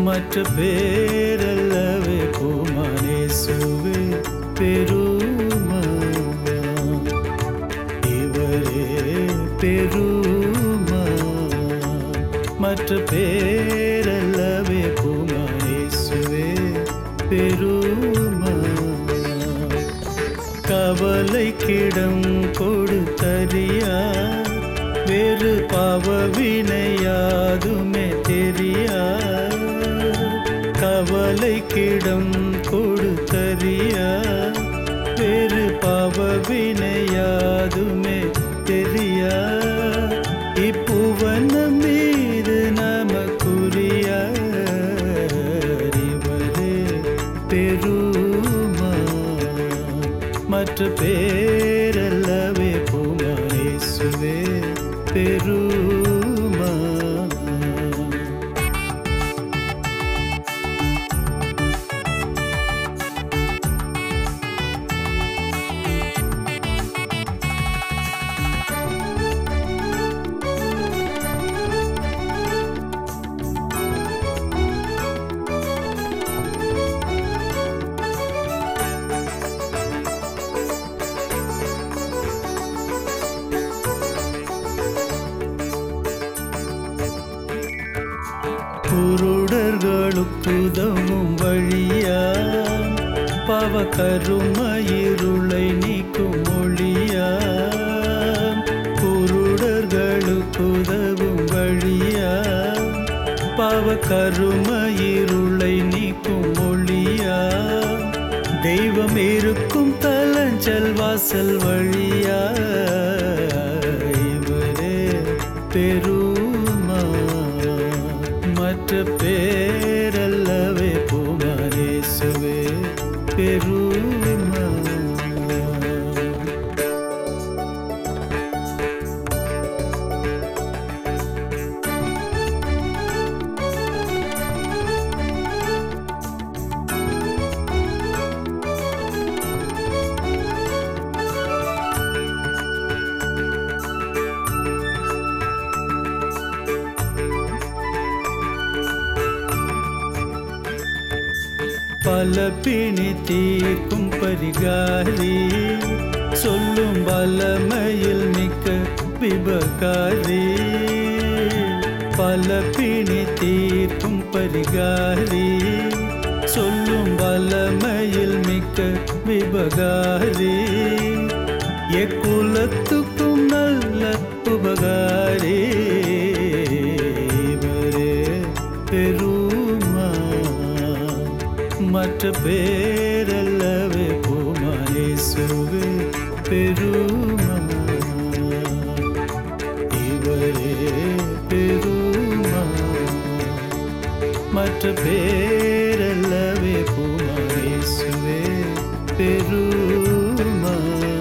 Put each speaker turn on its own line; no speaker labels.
மற்ற பேரல்லவே பூமானேசுவே பெருமா இவரே பெருமா மற்ற பேரல்லவே பூமானேசுவே பெருமா கவலைக்கிடம் கொடுத்தறியா வேறு பாவவினையாதுமே தெரியா கவலைக்கிடம் கொடுத்தறியா வேறு பாவவினையாதுமே தெரியா இப்புவனம் மீது நமக்குரியா இவரே பெருமா மற்ற பேரல்லவே பூமானேசுவே பெருமா குருடர்களுக்குதவும் வழியா பவ கருமயிருளை நீக்கும் மொழியா குருடர்களுக்குதவும் வழியா பவ கருமயிருளை நீக்கும் மொழியா தெய்வம் இருக்கும் தலஞ்சல் வாசல் வழியா இவரே பெருமா மற்ற பேரல்லவே பூமாரேசுவே பெருமா பல பிணி தீர்க்கும் பரிகாரி சொல்லும் வல்லமையில் மிக்க விபகாரி பல பிணி தீர்க்கும் பரிகாரி சொல்லும் வல்லமையில் மிக்க விபகாரி எக்குலத்துக்கும் நல்ல உபகாரி இவரே பெருமா மற்ற பேரல்லவே பூமானேசுவே பெருமா இவரே பெருமா மற்ற பேரல்லவே பூமானேசுவே பெருமா